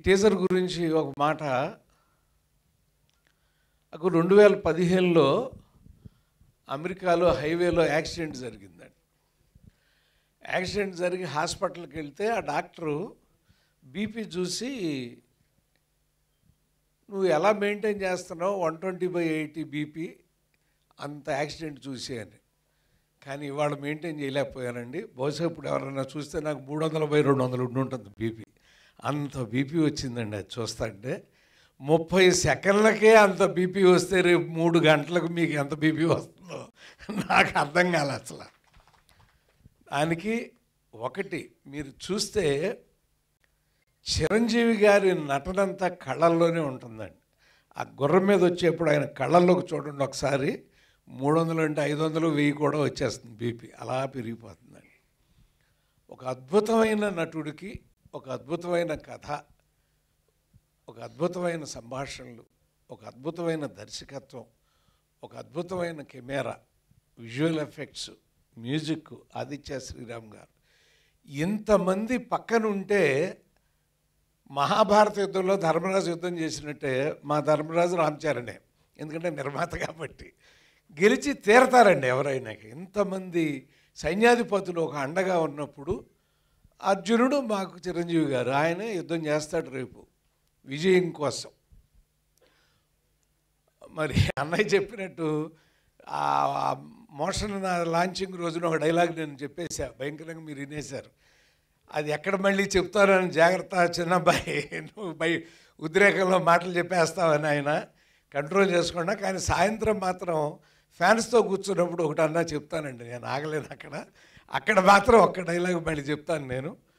teaser గురించి ఒక మాట నాకు రెండు వేల పదిహేనులో అమెరికాలో హైవేలో యాక్సిడెంట్ జరిగిందండి యాక్సిడెంట్ జరిగి హాస్పిటల్కి వెళ్తే ఆ డాక్టరు బీపీ చూసి నువ్వు ఎలా మెయింటైన్ చేస్తున్నావు one twenty by eighty BP అంత యాక్సిడెంట్ చూసి అని కానీ ఇవాళ మెయింటైన్ చేయలేకపోయానండి బహుశా ఇప్పుడు ఎవరైనా చూస్తే నాకు మూడు వందల బై రెండు వందలు ఉండి ఉంటుంది బీపీ అంత బీపీ వచ్చిందండి అది చూస్తుంటే ముప్పై సెకండ్లకే అంత బీపీ వస్తే రేపు మూడు గంటలకు మీకు ఎంత బీపీ వస్తుందో నాకు అర్థం కాలే అసలు దానికి ఒకటి మీరు చూస్తే చిరంజీవి గారి నటనంతా కళ్ళల్లోనే ఉంటుందండి ఆ గుర్రం మీద వచ్చేప్పుడు ఆయన కళ్ళల్లోకి చూడండి ఒకసారి మూడు వందలు అంటే ఐదు వందలు వెయ్యి కూడా వచ్చేస్తుంది బీపీ అలా పెరిగిపోతుందండి ఒక అద్భుతమైన నటుడికి ఒక అద్భుతమైన కథ ఒక అద్భుతమైన సంభాషణలు ఒక అద్భుతమైన దర్శకత్వం ఒక అద్భుతమైన camera visual effects music Aditya Sriram garu ఇంతమంది పక్కన ఉంటే మహాభారత యుద్ధంలో ధర్మరాజు యుద్ధం చేసినట్టే మా ధర్మరాజు రామచరణే ఎందుకంటే నిర్మాత కాబట్టి గెలిచి తీరతారండి ఎవరైనా ఇంతమంది సైన్యాధిపతులు ఒక అండగా ఉన్నప్పుడు అర్జునుడు మాకు చిరంజీవి గారు ఆయనే యుద్ధం చేస్తాడు రేపు విజయం కోసం మరి అన్నయ్య చెప్పినట్టు ఆ ఆ మోషన్ లాంచింగ్ రోజున ఒక డైలాగ్ నేను చెప్పేసా భయంకరంగా మీరు వినేశారు అది ఎక్కడ మళ్ళీ చెప్తానని జాగ్రత్త చిన్నబ్బాయి నువ్వు బై ఉద్రేకంలో మాటలు చెప్పేస్తావని ఆయన కంట్రోల్ చేసుకున్నా కానీ సాయంత్రం మాత్రం ఫ్యాన్స్తో కూర్చున్నప్పుడు ఒకటి అన్నా చెప్తానండి నేను ఆగలేను అక్కడ అక్కడ మాత్రం ఒక్క డైలాగ్ మళ్ళీ చెప్తాను నేను